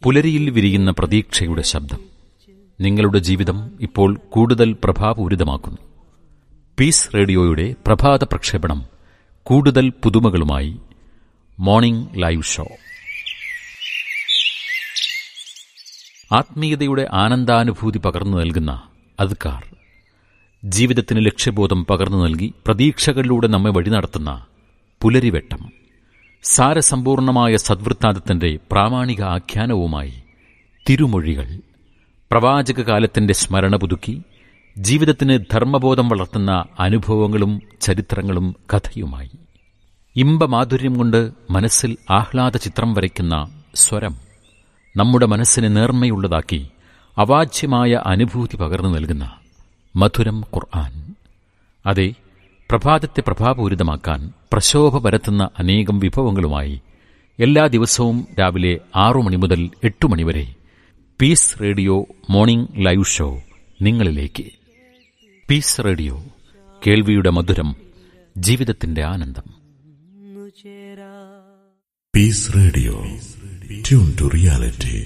പുലരിയിൽ വിരിയുന്ന പ്രതീക്ഷയുടെ ശബ്ദം നിങ്ങളുടെ ജീവിതം ഇപ്പോൾ കൂടുതൽ പ്രഭാപൂരിതമാക്കുന്നു പീസ് റേഡിയോയുടെ പ്രഭാത പ്രക്ഷേപണം കൂടുതൽ പുതുമകളുമായി മോർണിംഗ് ലൈവ് ഷോ ആത്മീയതയുടെ ആനന്ദാനുഭൂതി പകർന്നു നൽകുന്ന അദ്കാർ ജീവിതത്തിന് ലക്ഷ്യബോധം പകർന്നു നൽകി പ്രതീക്ഷകളിലൂടെ നമ്മെ വഴി നടത്തുന്ന പുലരിവെട്ടം സാരസമ്പൂർണമായ സദ്വൃത്താന്തത്തിന്റെ പ്രാമാണിക ആഖ്യാനവുമായി തിരുമൊഴികൾ പ്രവാചക കാലത്തിന്റെ സ്മരണ പുതുക്കി ജീവിതത്തിന് ധർമ്മബോധം വളർത്തുന്ന അനുഭവങ്ങളും ചരിത്രങ്ങളും കഥയുമായി ഇമ്പമാധുര്യം കൊണ്ട് മനസ്സിൽ ആഹ്ലാദ ചിത്രം വരയ്ക്കുന്ന സ്വരം നമ്മുടെ മനസ്സിനെ നേർമ്മയുള്ളതാക്കി അവാച്യമായ അനുഭൂതി പകർന്നു നൽകുന്ന മധുരം ഖുർആൻ അതെ പ്രഭാതത്തെ പ്രഭാപൂരിതമാക്കാൻ പ്രശോഭ പരത്തുന്ന അനേകം വിഭവങ്ങളുമായി എല്ലാ ദിവസവും രാവിലെ ആറു മണി മുതൽ എട്ടു മണിവരെ peace radio morning live show നിങ്ങളിലേക്ക് പീസ് റേഡിയോ കേൾവിയുടെ മധുരം ജീവിതത്തിന്റെ ആനന്ദം peace radio tune to reality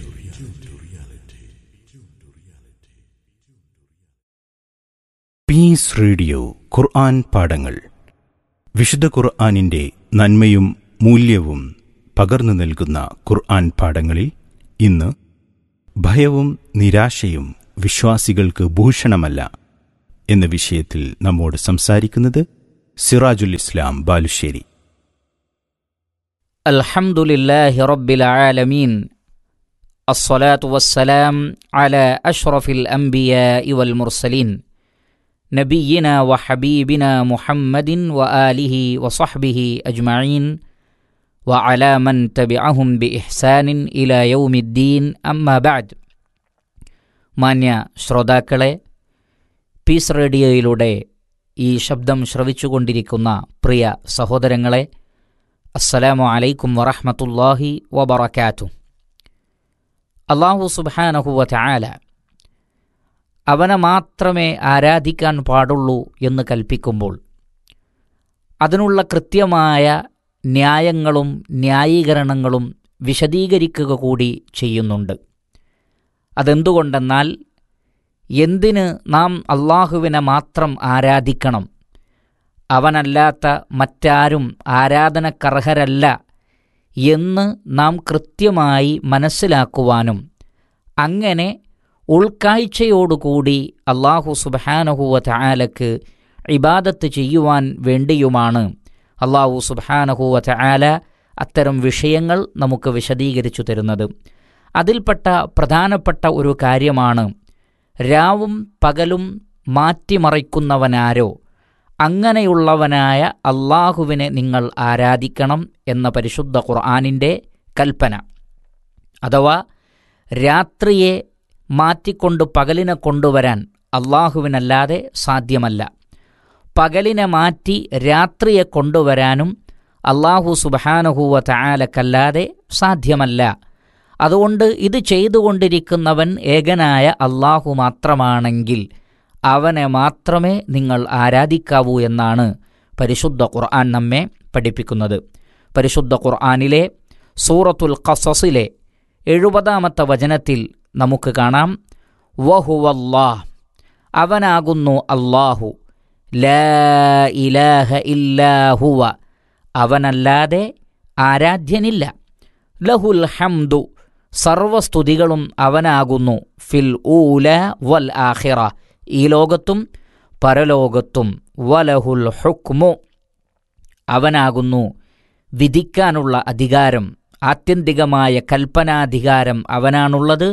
peace radio Quran പാഠങ്ങൾ വിശുദ്ധ ഖുർആനിന്റെ നന്മയും മൂല്യവും പകർന്നു നൽകുന്ന ഖുർആൻ പാഠങ്ങളിൽ ഇന്ന് ഭയവും നിരാശയും വിശ്വാസികൾക്ക് ഭൂഷണമല്ല എന്ന വിഷയത്തിൽ നമ്മോട് സംസാരിക്കുന്നത് സിറാജുൽ ഇസ്ലാം ബാലുശ്ശേരി الحمد لله رب العالمين الصلاة والسلام على أشرف الأنبياء والمرسلين نبينا وحبيبنا محمد وآله وصحبه أجمعين وعلى من تبعهم بإحسان إلى يوم الدين أما بعد മാന്യ ശ്രോതാക്കളെ പീസ് റേഡിയോയിലൂടെ ഈ ശബ്ദം ശ്രവിച്ചുകൊണ്ടിരിക്കുന്ന പ്രിയ സഹോദരങ്ങളെ അസ്സലാമു അലൈക്കും വറഹ്മത്തുള്ളാഹി വബറകാതു അള്ളാഹു സുബ്ഹാനഹുവ ചായാല അവനെ മാത്രമേ ആരാധിക്കാൻ പാടുള്ളൂ എന്ന് കൽപ്പിക്കുമ്പോൾ അതിനുള്ള കൃത്യമായ ന്യായങ്ങളും ന്യായീകരണങ്ങളും വിശദീകരിക്കുക കൂടി ചെയ്യുന്നുണ്ട് അതെന്തുകൊണ്ടെന്നാൽ എന്തിന് നാം അള്ളാഹുവിനെ മാത്രം ആരാധിക്കണം അവനല്ലാത്ത മറ്റാരും ആരാധനക്കർഹരല്ല എന്ന് നാം കൃത്യമായി മനസ്സിലാക്കുവാനും അങ്ങനെ ഉൾക്കാഴ്ചയോടുകൂടി അള്ളാഹു സുബാനഹുവ ചായാലക്ക് ഇബാദത്ത് ചെയ്യുവാൻ വേണ്ടിയുമാണ് അള്ളാഹു സുബാനഹുവ ചായാല അത്തരം വിഷയങ്ങൾ നമുക്ക് വിശദീകരിച്ചു തരുന്നത് അതിൽപ്പെട്ട പ്രധാനപ്പെട്ട ഒരു കാര്യമാണ് രാവും പകലും മാറ്റിമറിക്കുന്നവനാരോ അങ്ങനെയുള്ളവനായ അള്ളാഹുവിനെ നിങ്ങൾ ആരാധിക്കണം എന്ന പരിശുദ്ധ ഖുർആാനിൻ്റെ കൽപ്പന അഥവാ രാത്രിയെ മാറ്റിക്കൊണ്ട് പകലിനെ കൊണ്ടുവരാൻ അള്ളാഹുവിനല്ലാതെ സാധ്യമല്ല പകലിനെ മാറ്റി രാത്രിയെ കൊണ്ടുവരാനും അള്ളാഹു സുബാനഹുവ ചായാലക്കല്ലാതെ സാധ്യമല്ല അതുകൊണ്ട് ഇത് ചെയ്തുകൊണ്ടിരിക്കുന്നവൻ ഏകനായ അള്ളാഹു മാത്രമാണെങ്കിൽ അവനെ മാത്രമേ നിങ്ങൾ ആരാധിക്കാവൂ എന്നാണ് പരിശുദ്ധ ഖുർആൻ നമ്മെ പഠിപ്പിക്കുന്നത് പരിശുദ്ധ ഖുർആനിലെ സൂറത്തുൽ ഖസസിലെ എഴുപതാമത്തെ വചനത്തിൽ നമുക്ക് കാണാം വഹുവല്ലാഹ് അവനാകുന്നു അല്ലാഹു ലാ ഇലാഹ ഇല്ലാഹുവ അവനല്ലാതെ ആരാധ്യനില്ല ലഹുൽ ഹംദു സർവസ്തുതികളും അവനാകുന്നു ഫിൽ ഊല വൽ ആഖിറ ഈ ലോകത്തും പരലോകത്തും വലഹുൽ ഹുക്മു അവനാകുന്നു വിധിക്കാനുള്ള അധികാരം ആത്യന്തികമായ കൽപ്പനാധികാരം അവനാണുള്ളത്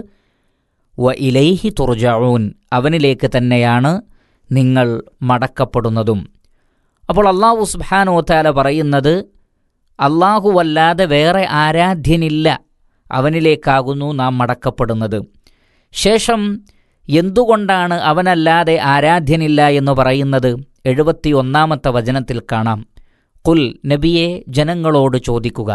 വ ഇലൈഹി തുർജഊൻ അവനിലേക്ക് തന്നെയാണ് നിങ്ങൾ മടക്കപ്പെടുന്നതും അപ്പോൾ അള്ളാഹു സുബ്ഹാനോ താല പറയുന്നത് അല്ലാഹുവല്ലാതെ വേറെ ആരാധ്യനില്ല അവനിലേക്കാകുന്നു നാം മടക്കപ്പെടുന്നത് ശേഷം എന്തുകൊണ്ടാണ് അവനല്ലാതെ ആരാധ്യനില്ല എന്ന് പറയുന്നത് എഴുപത്തി ഒന്നാമത്തെ വചനത്തിൽ കാണാം കുൽ നബിയെ ജനങ്ങളോട് ചോദിക്കുക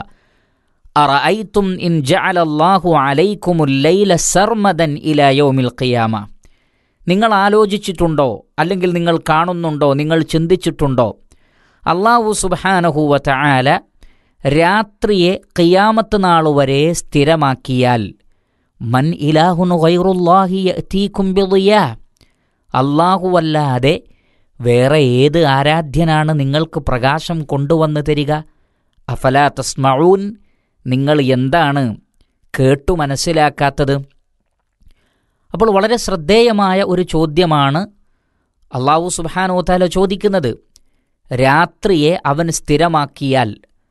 അറഅയ്തും ഇൻ ജഅലല്ലാഹു അലൈക്കുമുൽ ലൈല സർമദൻ ഇലാ യൗമിൽ ഖിയാമ നിങ്ങൾ ആലോചിച്ചിട്ടുണ്ടോ അല്ലെങ്കിൽ നിങ്ങൾ കാണുന്നുണ്ടോ നിങ്ങൾ ചിന്തിച്ചിട്ടുണ്ടോ അള്ളാഹു സുബ്ഹാനഹുവ തആല രാത്രിയെ ഖിയാമത്ത് നാൾ വരെ സ്ഥിരമാക്കിയാൽ മൻ ഇലാഹുൻ ഗൈറുല്ലാഹി യഅ്തീകും ബിളിയാ അല്ലാഹുവല്ലാതെ വേറെ ഏത് ആരാധ്യനാണ് നിങ്ങൾക്ക് പ്രകാശം കൊണ്ടുവന്ന് തരിക അഫലാ തസ്മഊൻ നിങ്ങൾ എന്താണ് കേട്ടു മനസ്സിലാക്കാത്തത് അപ്പോൾ വളരെ ശ്രദ്ധേയമായ ഒരു ചോദ്യമാണ് അള്ളാഹു സുബാനോത്താല ചോദിക്കുന്നത് രാത്രിയെ അവൻ സ്ഥിരമാക്കിയാൽ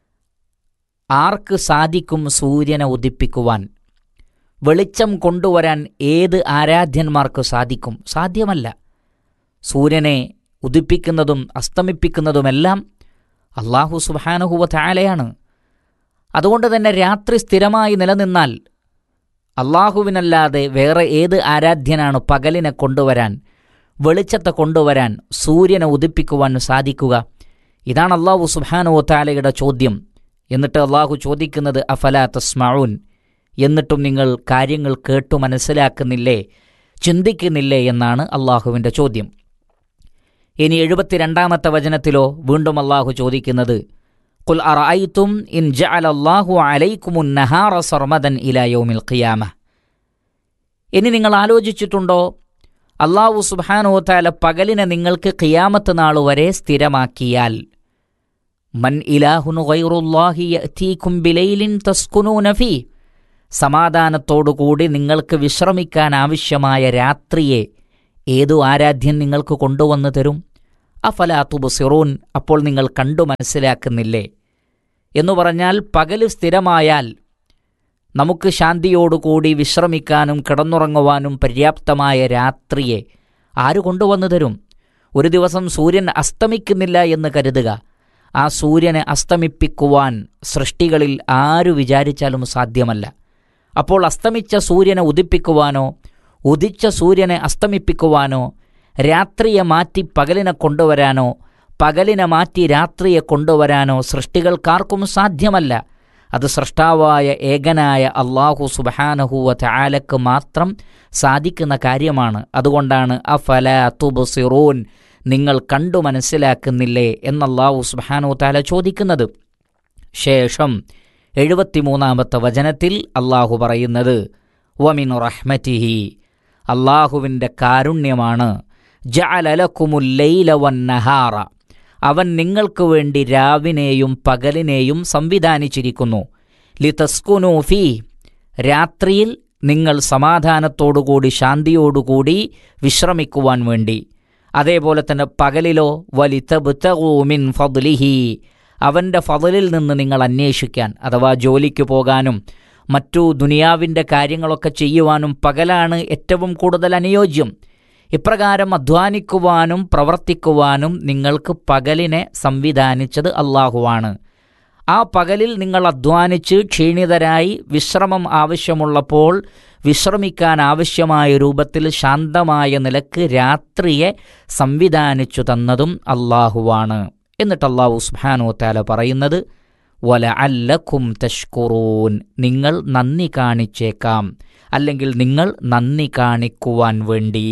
ആർക്ക് സാധിക്കും സൂര്യനെ ഉദിപ്പിക്കുവാൻ വെളിച്ചം കൊണ്ടുവരാൻ ഏത് ആരാധ്യന്മാർക്ക് സാധിക്കും സാധ്യമല്ല സൂര്യനെ ഉദിപ്പിക്കുന്നതും അസ്തമിപ്പിക്കുന്നതുമെല്ലാം അള്ളാഹു സുബാനുഹുവ താലയാണ് അതുകൊണ്ട് തന്നെ രാത്രി സ്ഥിരമായി നിലനിന്നാൽ അള്ളാഹുവിനല്ലാതെ വേറെ ഏത് ആരാധ്യനാണ് പകലിനെ കൊണ്ടുവരാൻ വെളിച്ചത്തെ കൊണ്ടുവരാൻ സൂര്യനെ ഉദിപ്പിക്കുവാൻ സാധിക്കുക ഇതാണ് അള്ളാഹു സുബാനോ താലയുടെ ചോദ്യം എന്നിട്ട് അള്ളാഹു ചോദിക്കുന്നത് അഫല തസ്മഊൻ എന്നിട്ടും നിങ്ങൾ കാര്യങ്ങൾ കേട്ടു മനസ്സിലാക്കുന്നില്ലേ ചിന്തിക്കുന്നില്ലേ എന്നാണ് അള്ളാഹുവിൻ്റെ ചോദ്യം ഇനി എഴുപത്തിരണ്ടാമത്തെ വചനത്തിലോ വീണ്ടും അള്ളാഹു ചോദിക്കുന്നത് കുൽ അറഅയ്തും ഇൻ ജഅല അല്ലാഹു അലൈക്കുമുൻ നഹാറ സർമദൻ ഇലാ യൗമിൽ ഖിയാമ ഇനി നിങ്ങൾ ആലോചിച്ചിട്ടുണ്ടോ അള്ളാഹു സുബ്ഹാനഹു തആല പകലിനെ നിങ്ങൾക്ക് ഖിയാമത്ത് നാൾ വരെ സ്ഥിരമാക്കിയാൽ മൻ ഇലാഹുൻ ഗൈറുല്ലാഹി യഅതീകും ബിലൈലിൻ തസ്കുനൂന ഫീ സമാധാനത്തോടുകൂടി നിങ്ങൾക്ക് വിശ്രമിക്കാൻ ആവശ്യമായ രാത്രിയെ ഏതു ആരാധ്യൻ നിങ്ങൾക്ക് കൊണ്ടുവന്നു തരും അഫലാത്തുബുസിറൂൻ അപ്പോൾ നിങ്ങൾ കണ്ടു മനസ്സിലാക്കുന്നില്ലേ എന്നു പറഞ്ഞാൽ പകല് സ്ഥിരമായാൽ നമുക്ക് ശാന്തിയോടുകൂടി വിശ്രമിക്കാനും കിടന്നുറങ്ങുവാനും പര്യാപ്തമായ രാത്രിയെ ആര് കൊണ്ടുവന്നു തരും ഒരു ദിവസം സൂര്യൻ അസ്തമിക്കുന്നില്ല എന്ന് കരുതുക ആ സൂര്യനെ അസ്തമിപ്പിക്കുവാൻ സൃഷ്ടികളിൽ ആരു വിചാരിച്ചാലും സാധ്യമല്ല അപ്പോൾ അസ്തമിച്ച സൂര്യനെ ഉദിപ്പിക്കുവാനോ ഉദിച്ച സൂര്യനെ അസ്തമിപ്പിക്കുവാനോ രാത്രിയെ മാറ്റി പകലിനെ കൊണ്ടുവരാനോ പകലിനെ മാറ്റി രാത്രിയെ കൊണ്ടുവരാനോ സൃഷ്ടികൾക്കാർക്കും സാധ്യമല്ല അത് സൃഷ്ടാവായ ഏകനായ അള്ളാഹു സുബഹാനഹുവ ചാലക്ക് മാത്രം സാധിക്കുന്ന കാര്യമാണ് അതുകൊണ്ടാണ് അഫല തുബസിറൂൻ നിങ്ങൾ കണ്ടു മനസ്സിലാക്കുന്നില്ലേ എന്നല്ലാഹു സുബഹാനു താല ചോദിക്കുന്നത് ശേഷം എഴുപത്തിമൂന്നാമത്തെ വചനത്തിൽ അള്ളാഹു പറയുന്നത് വമിൻ റഹ്മറ്റിഹി അള്ളാഹുവിൻ്റെ കാരുണ്യമാണ് ജഅലലക്കുമുല്ലൈല വന്നഹാറ അവൻ നിങ്ങൾക്ക് വേണ്ടി രാവിനെയും പകലിനെയും സംവിധാനിച്ചിരിക്കുന്നു ലിതസ്കുനു ഫീ രാത്രിയിൽ നിങ്ങൾ സമാധാനത്തോടുകൂടി ശാന്തിയോടുകൂടി വിശ്രമിക്കുവാൻ വേണ്ടി അതേപോലെ തന്നെ പകലിലോ വലിതബ്തഗൂമിൻ ഫദ്ലിഹി അവൻ്റെ ഫضലിൽ നിന്ന് നിങ്ങൾ അന്വേഷിക്കാൻ അഥവാ ജോലിക്ക് പോകാനും മറ്റു ദുനിയാവിൻ്റെ കാര്യങ്ങളൊക്കെ ചെയ്യുവാനും പകലാണ് ഏറ്റവും കൂടുതൽ അനുയോജ്യം ഇപ്രകാരം അധ്വാനിക്കുവാനും പ്രവർത്തിക്കുവാനും നിങ്ങൾക്ക് പകലിനെ സംവിധാനിച്ചത് അള്ളാഹുവാണ് ആ പകലിൽ നിങ്ങൾ അധ്വാനിച്ച് ക്ഷീണിതരായി വിശ്രമം ആവശ്യമുള്ളപ്പോൾ വിശ്രമിക്കാൻ ആവശ്യമായ രൂപത്തിൽ ശാന്തമായ നിലക്ക് രാത്രിയെ സംവിധാനിച്ചു തന്നതും അള്ളാഹുവാണ് എന്നിട്ട് അള്ളാഹു സുബാനോ താല പറയുന്നത് വല അല്ലക്കും തഷ്കുറൂൻ നിങ്ങൾ നന്ദി കാണിച്ചേക്കാം അല്ലെങ്കിൽ നിങ്ങൾ നന്ദി കാണിക്കുവാൻ വേണ്ടി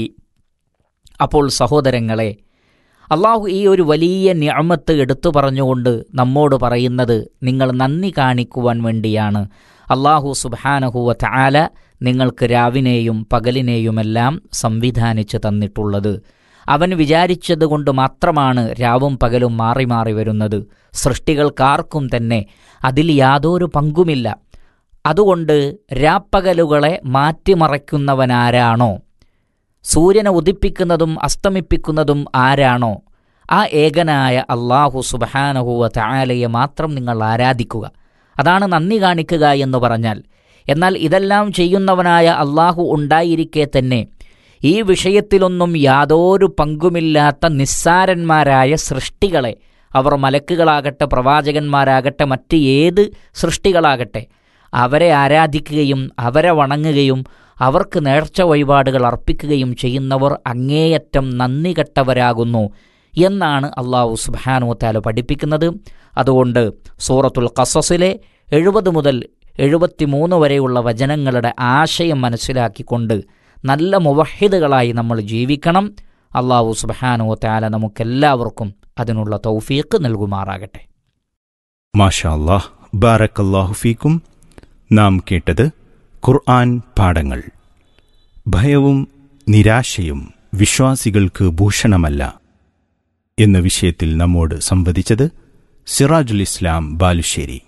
അപ്പോൾ സഹോദരങ്ങളെ അള്ളാഹു ഈ ഒരു വലിയ ഞാമത്ത് എടുത്തു പറഞ്ഞുകൊണ്ട് നമ്മോട് പറയുന്നത് നിങ്ങൾ നന്ദി കാണിക്കുവാൻ വേണ്ടിയാണ് അള്ളാഹു സുബാനഹുവ താല നിങ്ങൾക്ക് രാവിനെയും പകലിനെയുമെല്ലാം സംവിധാനിച്ച് തന്നിട്ടുള്ളത് അവൻ വിചാരിച്ചതുകൊണ്ട് മാത്രമാണ് രാവും പകലും മാറി മാറി വരുന്നത് സൃഷ്ടികൾക്കാർക്കും തന്നെ അതിൽ യാതൊരു പങ്കുമില്ല അതുകൊണ്ട് രാപ്പകലുകളെ മാറ്റിമറയ്ക്കുന്നവനാരാണോ സൂര്യനെ ഉദിപ്പിക്കുന്നതും അസ്തമിപ്പിക്കുന്നതും ആരാണോ ആ ഏകനായ അള്ളാഹു സുബഹാനഹുവ താലയെ മാത്രം നിങ്ങൾ ആരാധിക്കുക അതാണ് നന്ദി കാണിക്കുക എന്ന് പറഞ്ഞാൽ എന്നാൽ ഇതെല്ലാം ചെയ്യുന്നവനായ അള്ളാഹു ഉണ്ടായിരിക്കെ തന്നെ ഈ വിഷയത്തിലൊന്നും യാതൊരു പങ്കുമില്ലാത്ത നിസ്സാരന്മാരായ സൃഷ്ടികളെ അവർ മലക്കുകളാകട്ടെ പ്രവാചകന്മാരാകട്ടെ മറ്റ് ഏത് സൃഷ്ടികളാകട്ടെ അവരെ ആരാധിക്കുകയും അവരെ വണങ്ങുകയും അവർക്ക് നേർച്ച വഴിപാടുകൾ അർപ്പിക്കുകയും ചെയ്യുന്നവർ അങ്ങേയറ്റം നന്ദി കെട്ടവരാകുന്നു എന്നാണ് അള്ളാഹു സുബാനു താല പഠിപ്പിക്കുന്നത് അതുകൊണ്ട് സൂറത്തുൽ ഖസസിലെ എഴുപത് മുതൽ എഴുപത്തിമൂന്ന് വരെയുള്ള വചനങ്ങളുടെ ആശയം മനസ്സിലാക്കിക്കൊണ്ട് നല്ല മുവഹിദുകളായി നമ്മൾ ജീവിക്കണം അള്ളാഹു സുബാനു താല നമുക്കെല്ലാവർക്കും അതിനുള്ള തൗഫീഖ് നൽകുമാറാകട്ടെ മാഷാ അല്ലാഹ് ബാറക്കല്ലാഹു ഫീക്കും നാം കേട്ടത് ഖുർആൻ പാഠങ്ങൾ ഭയവും നിരാശയും വിശ്വാസികൾക്ക് ഭൂഷണമല്ല എന്ന വിഷയത്തിൽ നമ്മോട് സംവദിച്ചത് സിറാജുൽ ഇസ്ലാം ബാലുശ്ശേരി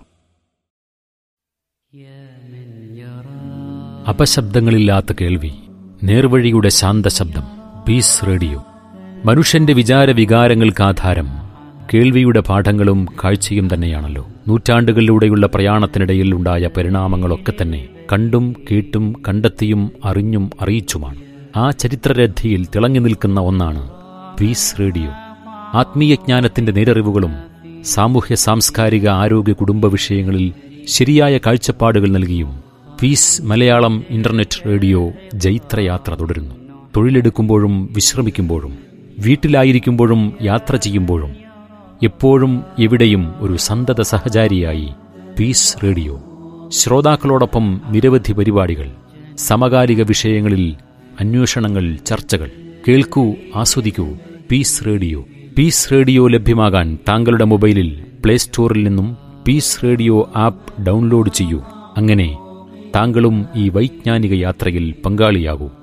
അപശബ്ദങ്ങളില്ലാത്ത കേൾവി നേർവഴിയുടെ ശാന്തശബ്ദം പീസ് റേഡിയോ മനുഷ്യന്റെ വിചാര വികാരങ്ങൾക്ക് ആധാരം കേൾവിയുടെ പാഠങ്ങളും കാഴ്ചയും തന്നെയാണല്ലോ നൂറ്റാണ്ടുകളിലൂടെയുള്ള പ്രയാണത്തിനിടയിൽ ഉണ്ടായ പരിണാമങ്ങളൊക്കെ തന്നെ കണ്ടും കേട്ടും കണ്ടെത്തിയും അറിഞ്ഞും അറിയിച്ചുമാണ് ആ ചരിത്രരഥിയിൽ തിളങ്ങി നിൽക്കുന്ന ഒന്നാണ് പീസ് റേഡിയോ ആത്മീയജ്ഞാനത്തിന്റെ നേരറിവുകളും സാമൂഹ്യ സാംസ്കാരിക ആരോഗ്യ കുടുംബ വിഷയങ്ങളിൽ ശരിയായ കാഴ്ചപ്പാടുകൾ നൽകിയും പീസ് മലയാളം ഇന്റർനെറ്റ് റേഡിയോ ജൈത്രയാത്ര തുടരുന്നു തൊഴിലെടുക്കുമ്പോഴും വിശ്രമിക്കുമ്പോഴും വീട്ടിലായിരിക്കുമ്പോഴും യാത്ര ചെയ്യുമ്പോഴും എപ്പോഴും എവിടെയും ഒരു സന്തത സഹചാരിയായി പീസ് റേഡിയോ ശ്രോതാക്കളോടൊപ്പം നിരവധി പരിപാടികൾ സമകാലിക വിഷയങ്ങളിൽ അന്വേഷണങ്ങൾ ചർച്ചകൾ കേൾക്കൂ ആസ്വദിക്കൂ പീസ് റേഡിയോ പീസ് റേഡിയോ ലഭ്യമാകാൻ താങ്കളുടെ മൊബൈലിൽ പ്ലേ സ്റ്റോറിൽ നിന്നും പീസ് റേഡിയോ ആപ്പ് ഡൗൺലോഡ് ചെയ്യൂ അങ്ങനെ താങ്കളും ഈ വൈജ്ഞാനിക യാത്രയിൽ പങ്കാളിയാകൂ